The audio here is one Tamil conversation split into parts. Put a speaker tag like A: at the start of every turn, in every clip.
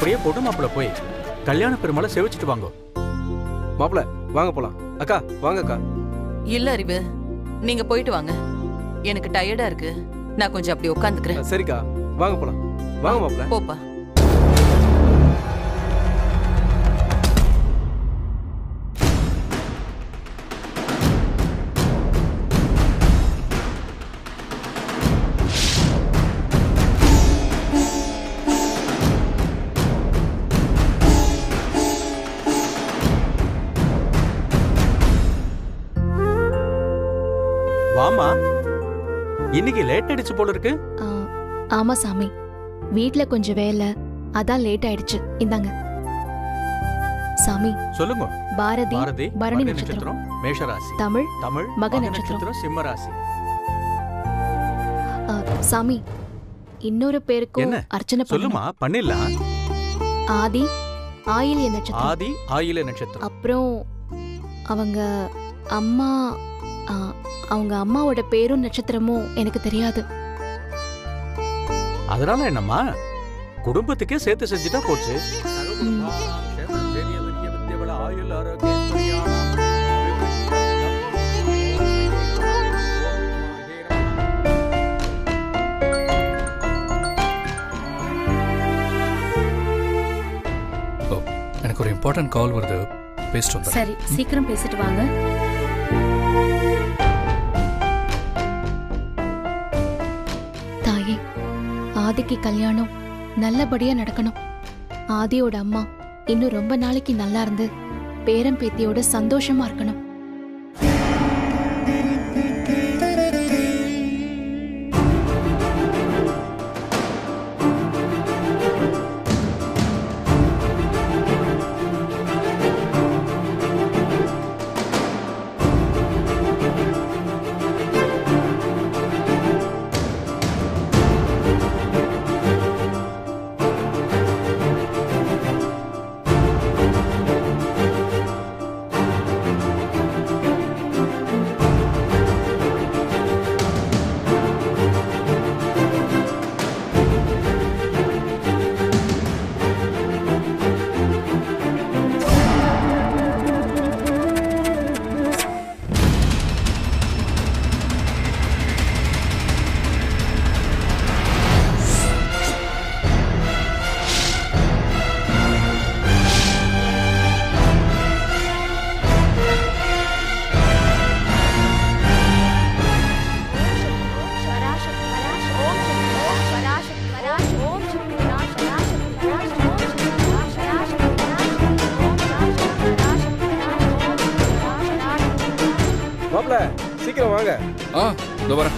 A: அப்படியே பொண்ணு மாப்பிள்ள போய் கல்யாண பெருமாளை சேவிச்சிட்டு வாங்க
B: மாப்பிள வாங்க போலாம் அக்கா வாங்க அக்கா
C: இல்ல அறிவு நீங்க போயிட்டு வாங்க எனக்கு டயர்டா இருக்கு நான் கொஞ்சம் அப்படி உட்காந்துக்கிறேன்
B: சரிக்கா வாங்க போலாம் வாங்க மாப்பிள
C: போப்பா
A: வாமா இன்னைக்கு லேட் ஆயிடுச்சு போல இருக்கு
D: ஆ, ஆமா சாமி வீட்ல கொஞ்சம் வேலை அதான் லேட் ஆயிடுச்சு இந்தாங்க சாமி
A: சொல்லுங்க
D: பாரதி
A: பாரதி
D: பரணி
A: மக
D: நட்சத்திரம்
A: நட்சத்திரம் மேஷராசி
D: தமிழ்
A: தமிழ்
D: மக
A: மக
D: நட்சத்திரம்.
A: நட்சத்திரம் சிம்ம ராசி
D: ஆ, சாமி இன்னொரு பேருக்கும்
A: என்ன?
D: அர்ச்சனை பண்ணணும்
A: சொல்லுமா பண்ணிடலாம்
D: ஆதி ஆயில்ய நட்சத்திரம்
A: ஆதி ஆயில நட்சத்திரம்
D: அப்புறம் அவங்க அம்மா ஆ, அவங்க அம்மாவோட பேரும் நட்சத்திரமும் எனக்கு தெரியாது
A: அதனால என்னம்மா குடும்பத்துக்கே சேர்த்து செஞ்சுட்டா போச்சு
D: ம்.
E: ஓ எனக்கு ஒரு இம்பார்ட்டன்ட் கால் வருது பேசிட்டு வந்துடுறேன்
F: சரி சீக்கிரம் பேசிட்டு வாங்க
D: தாயே ஆதிக்கு கல்யாணம் நல்லபடியா நடக்கணும் ஆதியோட அம்மா இன்னும் ரொம்ப நாளைக்கு நல்லா இருந்து பேரம் பேத்தியோட சந்தோஷமா இருக்கணும்
B: மாப்பிள சீக்கிரம் வாங்க
E: ஆ இதோ வரேன்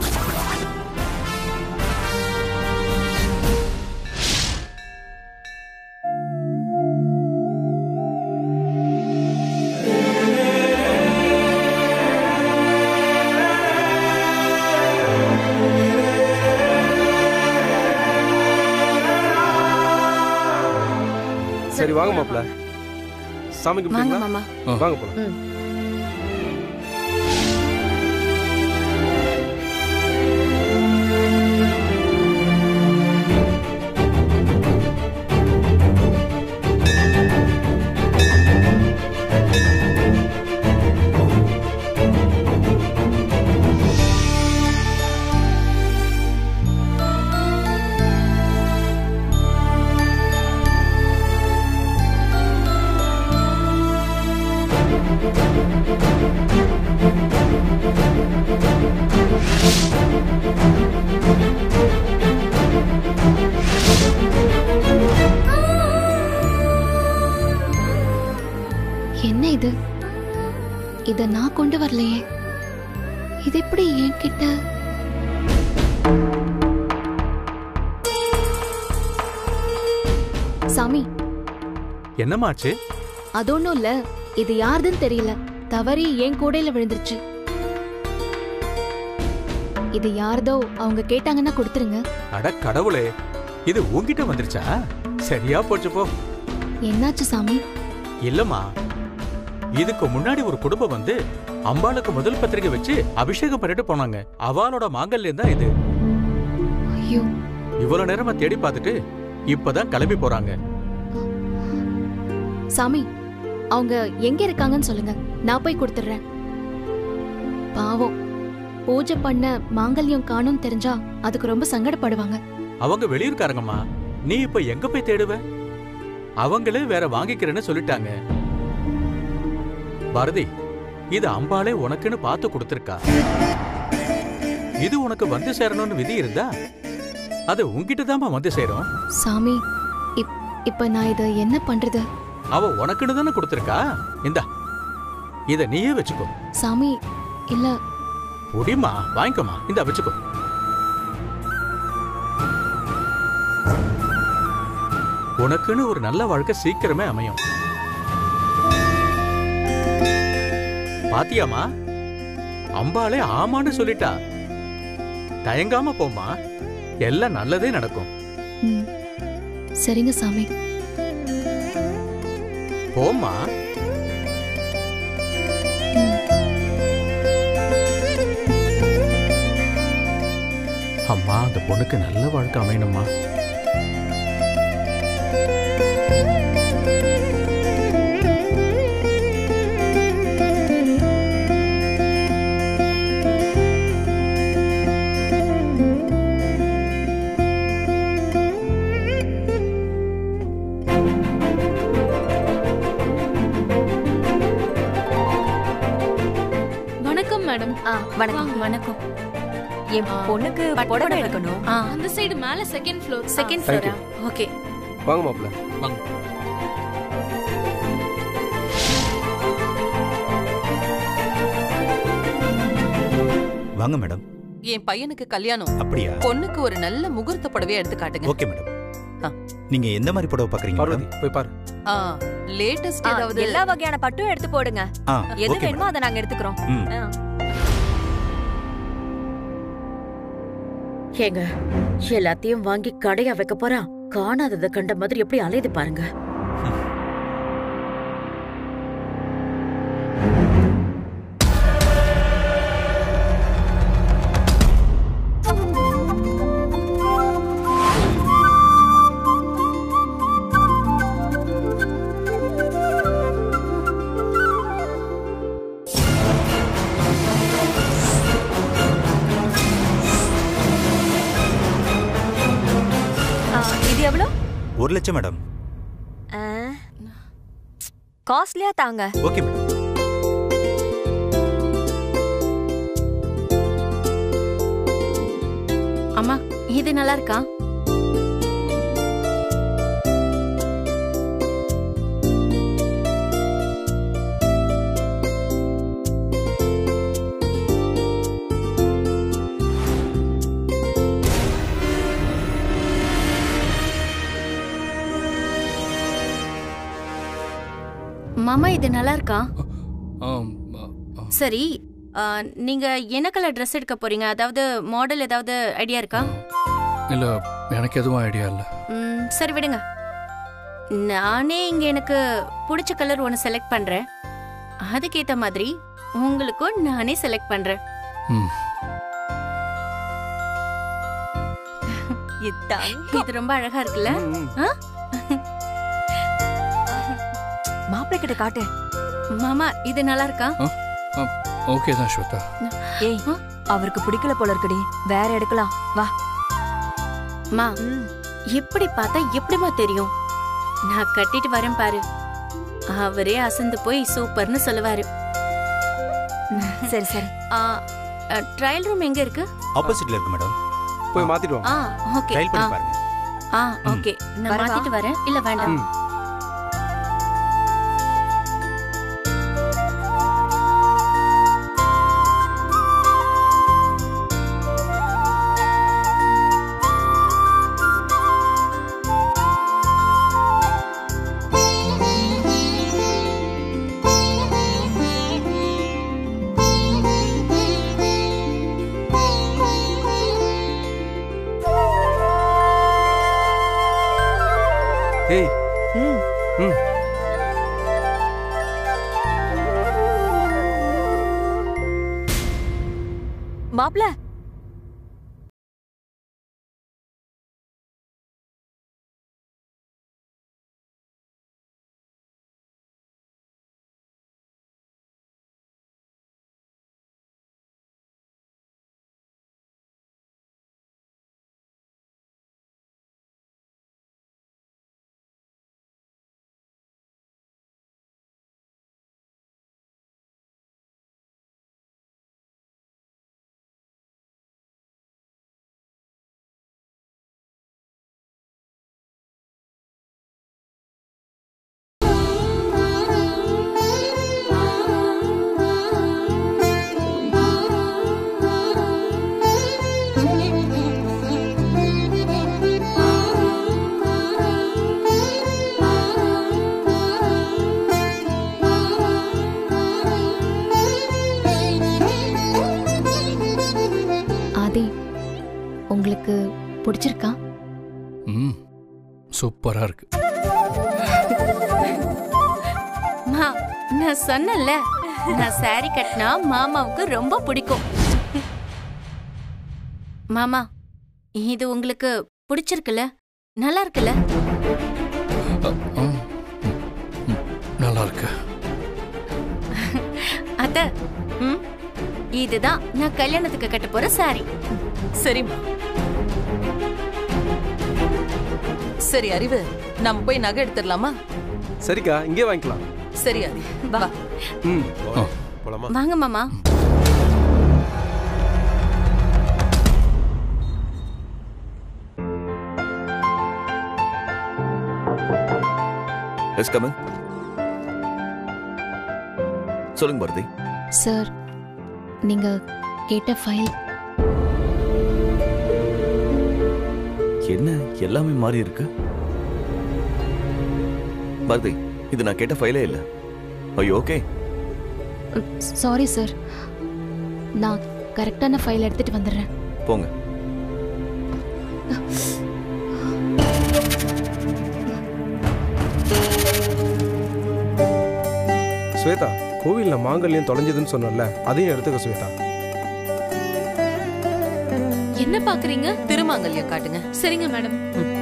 B: சரி வாங்க மாப்பிள சாமி
F: வாங்க
B: கும்பிட்டீங்களா
F: மாமா
B: வாங்க போலாம்
F: ம்.
D: என்ன இது இத நான் கொண்டு வரலையே இது எப்படி என்கிட்ட சாமி
A: என்னமாச்சு
D: அது ஒண்ணும் இல்ல இது யாருதுன்னு தெரியல தவறி என் கூடையில விழுந்துருச்சு இது யாரதோ அவங்க கேட்டாங்கன்னா கொடுத்துருங்க
A: அட கடவுளே இது உன்கிட்ட வந்துருச்சா சரியா போச்சு போ
D: என்னாச்சு சாமி
A: இல்லம்மா இதுக்கு முன்னாடி ஒரு குடும்பம் வந்து அம்பாளுக்கு முதல் பத்திரிக்கை வச்சு அபிஷேகம் பண்ணிட்டு போனாங்க அவளோட மாங்கல்யம் தான் இது
D: ஐயோ
A: இவ்வளவு நேரமா தேடி பார்த்துட்டு இப்பதான் கிளம்பி போறாங்க
D: சாமி அவங்க எங்க இருக்காங்கன்னு சொல்லுங்க நான் போய் கொடுத்துடுறேன் பாவம் பூஜை பண்ண மாங்கல்யம் காணும் தெரிஞ்சா அதுக்கு ரொம்ப சங்கடப்படுவாங்க
A: அவங்க வெளியூர்காரங்கம்மா நீ இப்ப எங்க போய் தேடுவ அவங்களே வேற வாங்கிக்கிறேன்னு சொல்லிட்டாங்க பாரதி இது அம்பாளே உனக்குன்னு பார்த்து கொடுத்திருக்கா இது உனக்கு வந்து சேரணும்னு விதி இருந்தா அது உன்கிட்ட வந்து சேரும்
D: சாமி இப் இப்ப நான் இத என்ன பண்றது
A: அவ உனக்குன்னு தானே கொடுத்திருக்கா இந்தா இத நீயே வச்சுக்கோ
D: சாமி இல்ல
A: புடிமா வாங்கிக்கோமா இந்தா வச்சுக்கோ உனக்குன்னு ஒரு நல்ல வாழ்க்கை சீக்கிரமே அமையும் பாத்தியாமா அம்பாளே ஆமான்னு சொல்லிட்டா தயங்காம போம்மா எல்லாம் நல்லதே நடக்கும்
D: ம், சரிங்க சாமி
A: போம்மா அம்மா அந்த பொண்ணுக்கு நல்ல வாழ்க்கை அமையணுமா
F: வணக்கம் மேடம்
G: ஆ வணக்கம் வணக்கம் என் பொண்ணுக்கு
F: பட்டு
G: புடவை
F: புடவை
G: எடுக்கணும்
F: ஆ அந்த சைடு மேல செகண்ட் ஃப்ளோர்
G: செகண்ட்
B: Thank
G: ஃப்ளோரா ஓகே
B: வாங்க மாப்பிள்ள
H: வாங்க மேடம்
C: என் பையனுக்கு கல்யாணம்
H: அப்படியா
C: பொண்ணுக்கு ஒரு நல்ல முகூர்த்த புடவைய எடுத்து காட்டுங்க
H: ஓகே மேடம்
C: ஆ.
H: நீங்க எந்த மாதிரி புடவை பாக்குறீங்க
B: பார்வதி
H: மேடம்
B: போய் பாரு
C: ஆ லேட்டஸ்ட் ஏதாவது
G: எல்லா வகையான பட்டும் எடுத்து போடுங்க
H: ஆ
G: எது
H: ஓகே
G: வேணுமோ அதை நாங்க எடுத்துக்கிறோம்
H: ம்
G: ஆ.
I: ஏங்க எல்லாத்தையும் வாங்கி கடையா வைக்க போறா காணாதத கண்ட மாதிரி எப்படி அலையுது பாருங்க
G: ஆ, இது எவ்வளவு
H: ஒரு லட்சம் மேடம்
G: காஸ்ட்லியா தாங்க
H: ஓகே மேடம்
F: அம்மா இது நல்லா இருக்கா மாமா இது நல்லா இருக்கா
E: ஆம், ஆ, ஆ.
F: சரி ஆ, நீங்க என்ன கலர் ட்ரெஸ் எடுக்க போறீங்க அதாவது மாடல் ஏதாவது ஐடியா இருக்கா
E: இல்ல எனக்கு எதுவும் ஐடியா இல்ல
F: ம், சரி விடுங்க நானே இங்க எனக்கு பிடிச்ச கலர் ஒன்று செலக்ட் பண்றேன் அதுக்கேத்த மாதிரி உங்களுக்கும் நானே செலக்ட் பண்றேன்
E: ம்
G: இதாங்க
F: இது ரொம்ப அழகா இருக்குல்ல
B: ம், ம்.
G: மாப்பிள்ளை கிட்ட காட்டு
F: மாமா இது நல்லா இருக்கா
E: ஓகே தான் ஸ்வேதா
G: ஏய் அவருக்கு பிடிக்கல போல இருக்குடி வேற எடுக்கலாம் வா
F: மா
G: ம்.
F: எப்படி பார்த்தா எப்படிமா தெரியும் நான் கட்டிட்டு வரேன் பாரு அவரே அசந்து போய் சூப்பர்னு சொல்லுவாரு
G: சரி சரி
F: ட்ரையல் ரூம் எங்க இருக்கு
H: ஆப்போசிட்ல இருக்கு மேடம்
B: போய் மாத்திட்டு வாங்க
F: ஆ ஓகே
H: ட்ரையல் பண்ணி பாருங்க
F: ஆ
H: ம்.
F: ஓகே நான்
G: வரவா?
F: மாத்திட்டு வரேன் இல்ல வேண்டாம்
B: ம். ஏய்
G: ம்
B: ம்
G: மாப்பிள்ள
D: உங்களுக்கு பிடிச்சிருக்கா
E: ம் சூப்பரா இருக்கு
F: மா நான் சொன்னேன்ல நான் saree கட்டினா மாமாவுக்கு ரொம்ப பிடிக்கும் மாமா இது உங்களுக்கு பிடிச்சிருக்குல்ல நல்லா இருக்குல்ல
E: அ, ம், ம், ம், நல்லா இருக்கு
F: அத்த ம் இதுதான் நான் கல்யாணத்துக்கு கட்ட போற saree
C: சரிம்மா சரி அறிவு நம்ம போய் நகை எடுத்துடலாமா
B: சரிக்கா இங்கே வாங்கிக்கலாம்
C: சரி ஆதி வா
B: ம்
H: போலாமா
F: வாங்க மாமா
J: எஸ் கமன் சொல்லுங்க பாரதி
D: சார் நீங்க கேட்ட ஃபைல்
J: என்ன எல்லாமே மாறி இருக்கு பாரதி இது நான் கேட்ட ஃபைலே இல்ல ஐயோ ஓகே
D: சாரி சார் நான் கரெக்டான ஃபைல் எடுத்துட்டு வந்துடுறேன்
J: போங்க
B: ஸ்வேதா கோவில்ல மாங்கல்யம் தொலைஞ்சதுன்னு சொன்னல அதையும் எடுத்துக்க ஸ்வேதா
C: என்ன பாக்குறீங்க திருமாங்கல்யம் காட்டுங்க
K: சரிங்க மேடம்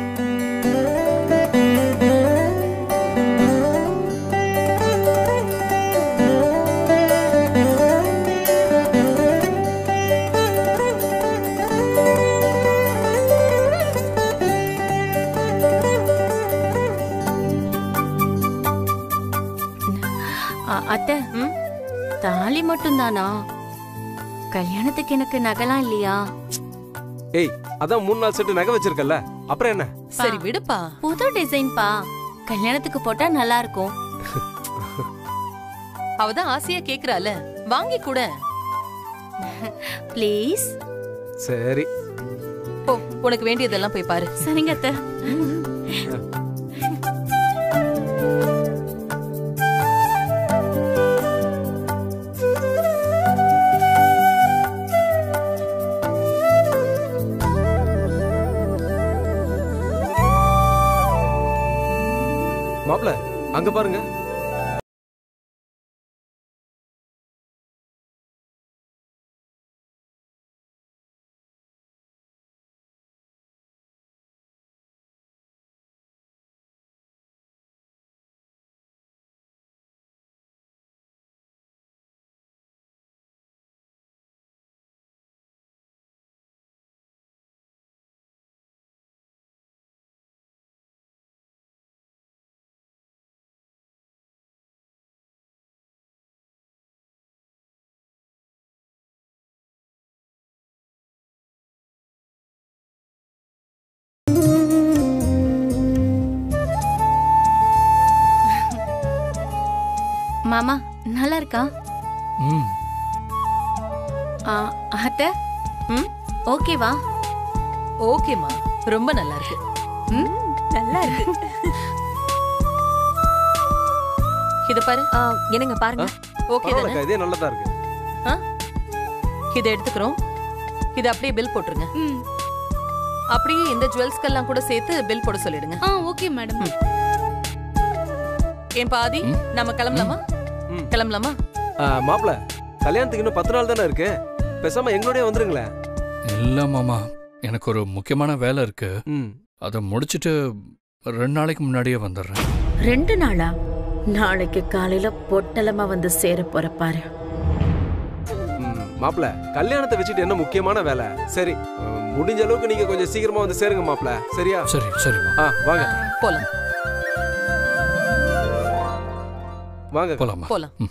F: அ- அத்தை
C: ம்?
F: தாலி மட்டும்தானா கல்யாணத்துக்கு எனக்கு நகைலாம் இல்லையா
B: ஏய் அதான் மூணு நாள் செட்டு நகை வச்சிருக்கல அப்புறம் என்ன
C: சரி விடுப்பா
F: புது டிசைன்பா கல்யாணத்துக்கு போட்டா நல்லா இருக்கும்
C: அவதான் ஆசையா கேக்குறால வாங்கி கூட
F: ப்ளீஸ்
B: சரி
C: போ உனக்கு வேண்டியதெல்லாம் போய் பாரு
F: சரிங்க அத்தை
B: மாப்ள அங்க பாருங்க
F: மாமா நல்லா இருக்கா
E: ம்
F: ஆ, அத்தை ம் ஓகேவா
C: ஓகேமா ரொம்ப நல்லா இருக்கு
G: ம், நல்லா இருக்கு
C: இத பாரு
G: ஆ, என்னங்க பாருங்க
C: ஓகே தானே
B: பரவாயில்லக்கா இதே நல்லதா இருக்கு
C: இத எடுத்துக்கிறோம் இத அப்படியே பில் போட்டுருங்க
K: ம்
C: அப்படியே இந்த ஜுவல்ஸ்க்கெல்லாம் கூட சேர்த்து பில் போட சொல்லிடுங்க
K: ஆ ஓகே மேடம்
C: ஏன் பாதி
E: ம்.
C: நம்ம கிளம்பலாமா
B: ம்.
C: கிளம்பலாமா
B: ஆ, மாப்ள கல்யாணத்துக்கு இன்னும் பத்து நாள் தானே இருக்கு பேசாம எங்களோடய வந்துருங்களேன்
E: இல்ல மாமா எனக்கு ஒரு முக்கியமான வேலை இருக்கு
B: ம்
E: அதை முடிச்சிட்டு ரெண்டு நாளைக்கு முன்னாடியே வந்துடுறேன்
I: ரெண்டு நாளா நாளைக்கு காலையில பொட்டலமா வந்து சேர போற பாரு
B: ம், மாப்ள கல்யாணத்தை வச்சுட்டு என்ன முக்கியமான வேலை சரி அஹ், முடிஞ்ச அளவுக்கு நீங்க கொஞ்சம் சீக்கிரமா வந்து சேருங்க மாப்ள சரியா
E: சரி சரிம்மா
B: ஆ வாங்க
C: போலாம்
B: வாங்க
E: போலாமா
C: போலாம்
E: ம்.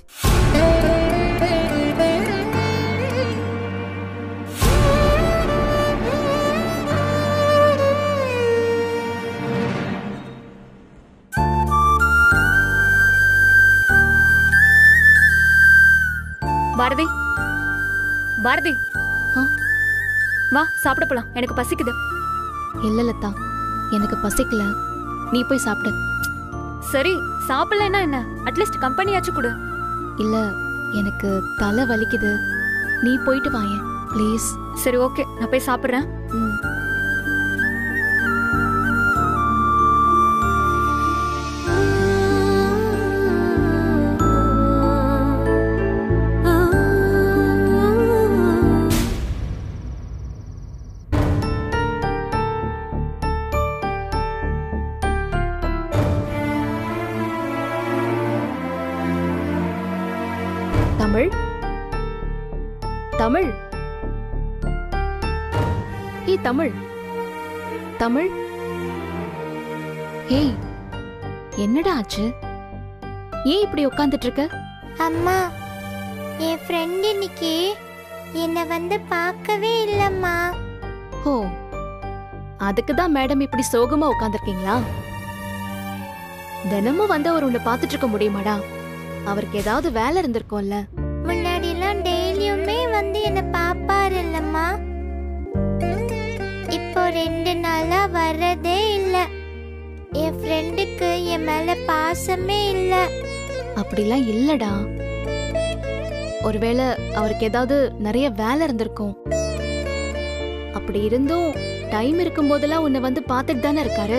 K: பாரதி பாரதி
D: ஆ?
K: வா சாப்பிட போலாம் எனக்கு பசிக்குது
D: இல்ல லதா எனக்கு பசிக்கல நீ போய் சாப்பிடு
K: சரி சாப்பிடலன்னா என்ன அட்லீஸ்ட் கம்பெனியாச்சும் கொடு
D: இல்ல எனக்கு தலை வலிக்குது நீ போயிட்டு வாயேன் ப்ளீஸ்
K: சரி ஓகே நான் போய் சாப்பிடுறேன்
D: ம். தமிழ் தமிழ் ஏய் தமிழ் தமிழ் ஏய் என்னடா ஆச்சு ஏன் இப்படி உட்காந்துட்டு இருக்க
L: அம்மா என் ஃப்ரெண்ட் இன்னைக்கு என்னை வந்து பார்க்கவே இல்லம்மா
D: ஓ அதுக்கு தான் மேடம் இப்படி சோகமா உட்காந்துருக்கீங்களா தினமும் வந்து அவர் உன்னை பார்த்துட்டு இருக்க முடியுமாடா அவருக்கு ஏதாவது வேலை இருந்திருக்கும்ல
L: முன்னாடிலாம் டெய்லியுமே வந்து என்னை பாப்பாரு இல்லம்மா இப்போ ரெண்டு நாளா வர்றதே இல்ல என் ஃப்ரெண்டுக்கு என் மேல பாசமே இல்ல
D: அப்படிலாம் இல்லடா ஒருவேளை அவருக்கு ஏதாவது நிறைய வேலை இருந்திருக்கும் அப்படி இருந்தும் டைம் இருக்கும் போதெல்லாம் உன்னை வந்து பார்த்துட்டு தானே இருக்காரு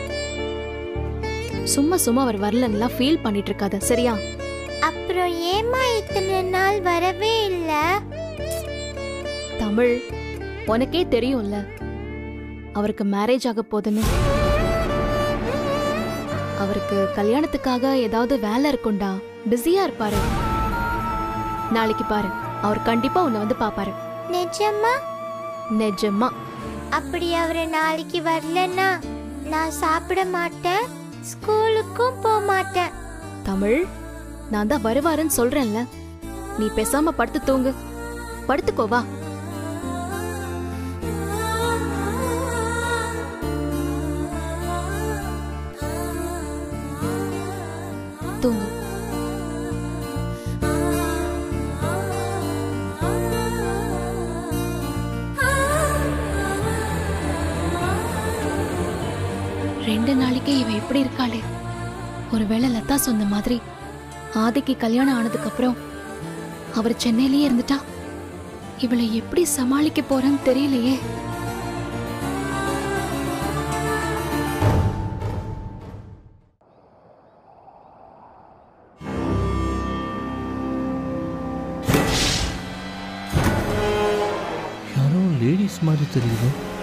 D: சும்மா சும்மா அவர் வரலன்னுலாம் ஃபீல் பண்ணிட்டு இருக்காத சரியா
L: அப்புறம் ஏமா இத்தனை நாள் வரவே இல்ல
D: தமிழ் உனக்கே தெரியும்ல அவருக்கு மேரேஜ் ஆக போகுதுன்னு அவருக்கு கல்யாணத்துக்காக ஏதாவது வேலை இருக்கும்டா பிஸியா இருப்பாரு நாளைக்கு பாரு அவர் கண்டிப்பா உன்னை வந்து பாப்பாரு
L: நிஜமா
D: நிஜமா
L: அப்படி அவரு நாளைக்கு வரலன்னா நான் சாப்பிட மாட்டேன் ஸ்கூலுக்கும் போக மாட்டேன்
D: தமிழ் நான் தான் வருவாருன்னு சொல்றேன்ல நீ பேசாம படுத்து தூங்கு படுத்துக்கோ வா தூங்கு ரெண்டு நாளைக்கே இவ எப்படி இருக்காளே ஒருவேளை லதா சொன்ன மாதிரி ஆதிக்கு கல்யாணம் ஆனதுக்கு அப்புறம் அவர் சென்னையிலேயே இருந்துட்டா இவளை எப்படி சமாளிக்க போறேன்னு தெரியலையே
M: யாரோ லேடிஸ் மாதிரி தெரியுது